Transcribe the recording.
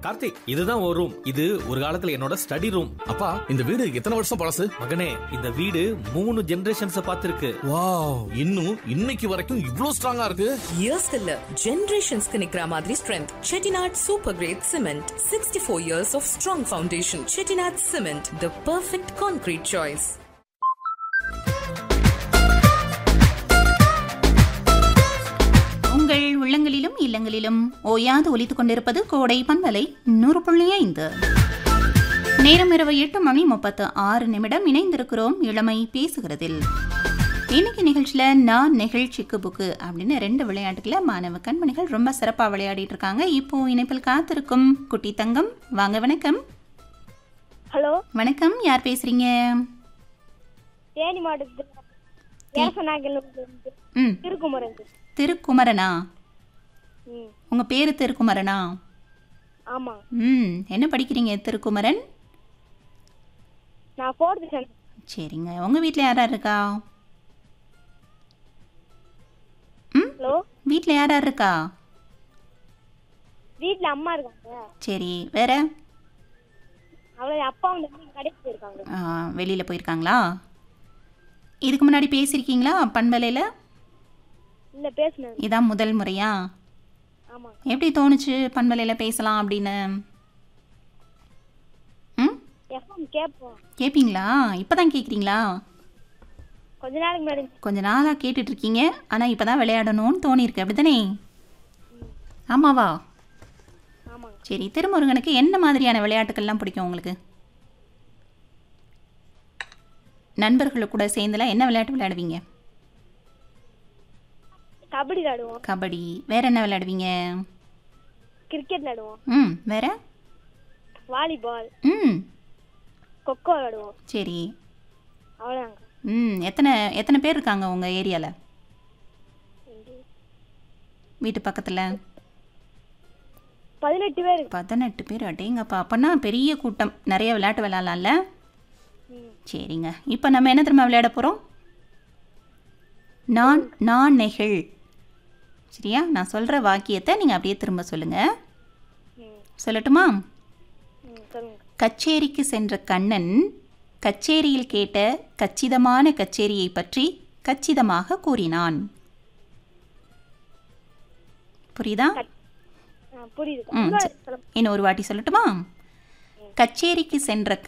கார்த்திக் இதுதான் ஒரு ரூம் இது ஒரு காலத்துல என்னோட ஸ்டடி ரூம் அப்பா இந்த வீடு எத்தனை வருஷம் பழசு மகனே இந்த வீடு மூணு ஜெனரேஷன்ஸ் பார்த்திருக்கு வாவ் இன்னும் இன்னைக்கு வரைக்கும் இவ்ளோ ஸ்ட்ராங்கா இருக்கு இயர்ஸ் இல்ல ஜெனரேஷன்ஸ்க்கு நிக்கிற மாதிரி strength Chettinad super great cement sixty four years of strong foundation Chettinad cement the perfect concrete choice உங்கள் உள்ளங்களிலும் இல்லங்களிலும் ஓயாது ஒலித்துக் கொண்டிருப்பது கோடை பண்பலை நூறு புள்ளி ஐந்து நேரம் இரவு எட்டு மணி முப்பத்து ஆறு நிமிடம் இணைந்திருக்கிறோம் இளமை பேசுகிறதில் இன்னைக்கு நிகழ்ச்சியில் நான் நிகழ்ச்சிக்கு புக்கு அப்படின்னு ரெண்டு விளையாட்டுகளை மாணவ கண்மணிகள் ரொம்ப சிறப்பாக விளையாடிட்டு இருக்காங்க இப்போ இணைப்பில் காத்திருக்கும் குட்டி தங்கம் வாங்க வணக்கம் ஹலோ வணக்கம் யார் பேசுறீங்க தேனி மாவட்டத்தில் ஏசனாகலேருந்து ம் திருக்குமரன் திருக்குமரனா ம் உங்கள் பேர் திருக்குமரனா ஆமாம் ம் என்ன படிக்கிறீங்க திருக்குமரன் நான் ஃபோர்த்து ஸ்டாண்டர்ட் சரிங்க உங்கள் வீட்டில் யார் யார் இருக்கா ம் ஹலோ வீட்டில் யார் யார் இருக்கா வீட்டில் அம்மா இருக்காங்க சரி வேற அவ்வளோ அப்பா வந்து கடைக்கு போயிருக்காங்க வெளியில் போயிருக்காங்களா இதுக்கு முன்னாடி பேசியிருக்கீங்களா பண்பலையில் இல்லை பேசுனேன் இதான் முதல் முறையா ஆமாம் எப்படி தோணுச்சு பண்பலையில் பேசலாம் அப்படின்னு ம் எஃப்எம் கேட்போம் கேட்பீங்களா இப்போ தான் கேட்குறீங்களா கொஞ்ச நாளைக்கு முன்னாடி கொஞ்ச நாளாக கேட்டுட்ருக்கீங்க ஆனால் இப்போ தான் விளையாடணும்னு தோணியிருக்கு அப்படி தானே ஆமாவா ஆமாங்க சரி திருமுருகனுக்கு என்ன மாதிரியான விளையாட்டுக்கள்லாம் பிடிக்கும் உங்களுக்கு நண்பர்கள் கூட சேர்ந்துலாம் என்ன விளையாட்டு விளையாடுவீங்க கபடி விளையாடுவோம் கபடி வேற என்ன விளையாடுவீங்க கிரிக்கெட் விளையாடுவோம் ம் வேற வாலிபால் ம் கொக்கோ விளையாடுவோம் சரி அவ்வளோதாங்க ம் எத்தனை எத்தனை பேர் இருக்காங்க உங்கள் ஏரியாவில் வீட்டு பக்கத்தில் பதினெட்டு பேர் இருக்கு. பதினெட்டு பேர் அடேங்கப்பா அப்போனா பெரிய கூட்டம் நிறைய விளையாட்டு விளையாடலாம்ல ம் சரிங்க இப்போ நம்ம என்ன திரும்ப விளையாட போகிறோம் நான் நான் நெகிழ் சரியா நான் சொல்கிற வாக்கியத்தை நீங்கள் அப்படியே திரும்ப சொல்லுங்கள் ம் சொல்லட்டுமா ம் சொல்லுங்க கச்சேரிக்கு சென்ற கண்ணன் கச்சேரியில் கேட்ட கச்சிதமான கச்சேரியை பற்றி கச்சிதமாக கூறினான் புரியுதா ஆ புரியுது ம் இன்னொரு சரி. இன்னும் ஒரு வாட்டி சொல்லட்டுமா கச்சேரிக்கு சென்ற